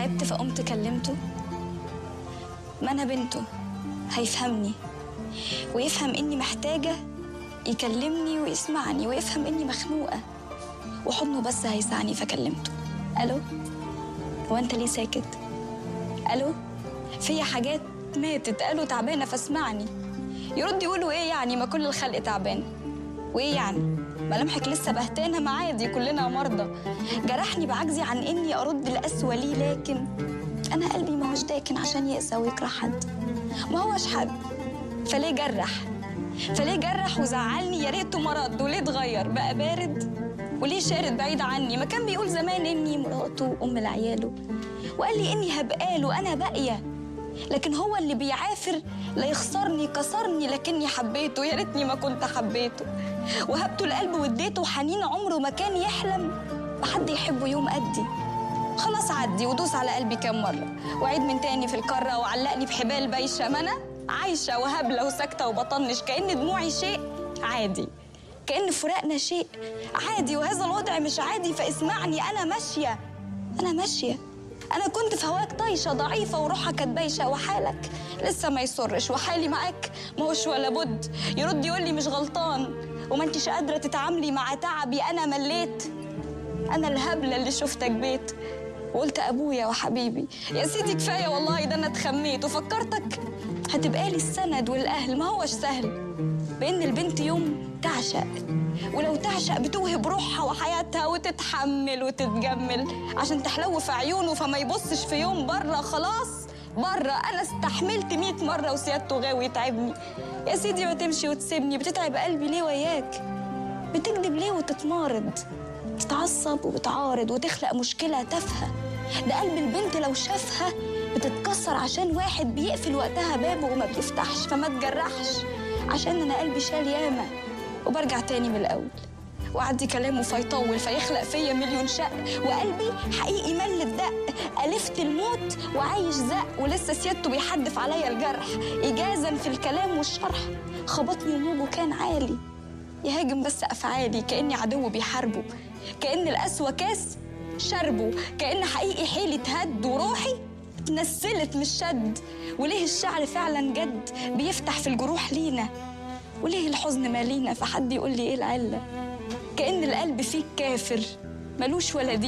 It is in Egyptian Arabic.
تعبت فقمت كلمته ما انا بنته هيفهمني ويفهم اني محتاجه يكلمني ويسمعني ويفهم اني مخنوقه وحضنه بس هيسعني فكلمته الو هو انت ليه ساكت الو في حاجات ماتت قالوا تعبانه فاسمعني يرد يقولوا ايه يعني ما كل الخلق تعبان وايه يعني ملامحك لسه بهتانه ما عادي كلنا مرضى جرحني بعجزي عن اني ارد القسوه ليه لكن انا قلبي ما هوش داكن عشان يقسى ويكره حد ما هوش حد فليه جرح فليه جرح وزعلني يا ريته ما رد وليه اتغير بقى بارد وليه شارد بعيد عني ما كان بيقول زمان اني مراته وام لعياله وقال لي اني هبقاله انا باقيه لكن هو اللي بيعافر لا يخسرني كسرني لكني حبيته يا ريتني ما كنت حبيته وهبته القلب واديته حنين عمره ما كان يحلم بحد يحبه يوم قدي خلاص عدي ودوس على قلبي كام مرة وعيد من تاني في الكرة وعلقني بحبال بايشة ما أنا عايشة وهبلة وساكتة وبطنش كأن دموعي شيء عادي كأن فراقنا شيء عادي وهذا الوضع مش عادي فاسمعني أنا ماشية أنا ماشية أنا كنت في هواك طايشة ضعيفة وروحها كانت بايشة وحالك لسه ما يسرش وحالي معاك ما هوش ولا بد يرد يقول لي مش غلطان وما انتش قادرة تتعاملي مع تعبي أنا مليت أنا الهبلة اللي شفتك بيت وقلت أبويا وحبيبي يا سيدي كفاية والله ده أنا اتخميت وفكرتك هتبقى لي السند والأهل ما هوش سهل بإن البنت يوم تعشق ولو تعشق بتوهب روحها وحياتها وتتحمل وتتجمل عشان تحلو في عيونه فما يبصش في يوم بره خلاص بره انا استحملت مئة مره وسيادته غاوي يتعبني يا سيدي ما تمشي وتسيبني بتتعب قلبي ليه وياك بتكذب ليه وتتمارض بتتعصب وبتعارض وتخلق مشكله تافهه ده قلب البنت لو شافها بتتكسر عشان واحد بيقفل وقتها بابه وما بيفتحش فما تجرحش عشان انا قلبي شال ياما وبرجع تاني من الاول وعدي كلامه فيطول فيخلق فيا مليون شق وقلبي حقيقي مل الدق ألفت الموت وعايش زق ولسه سيادته بيحدف عليا الجرح إجازا في الكلام والشرح خبطني وموجه كان عالي يهاجم بس أفعالي كأني عدو بيحاربه كأن القسوة كاس شربه كأن حقيقي حيلي اتهد وروحي اتنسلت من الشد وليه الشعر فعلا جد بيفتح في الجروح لينا وليه الحزن مالينا فحد يقول لي ايه العله كأن القلب فيك كافر ملوش ولا دين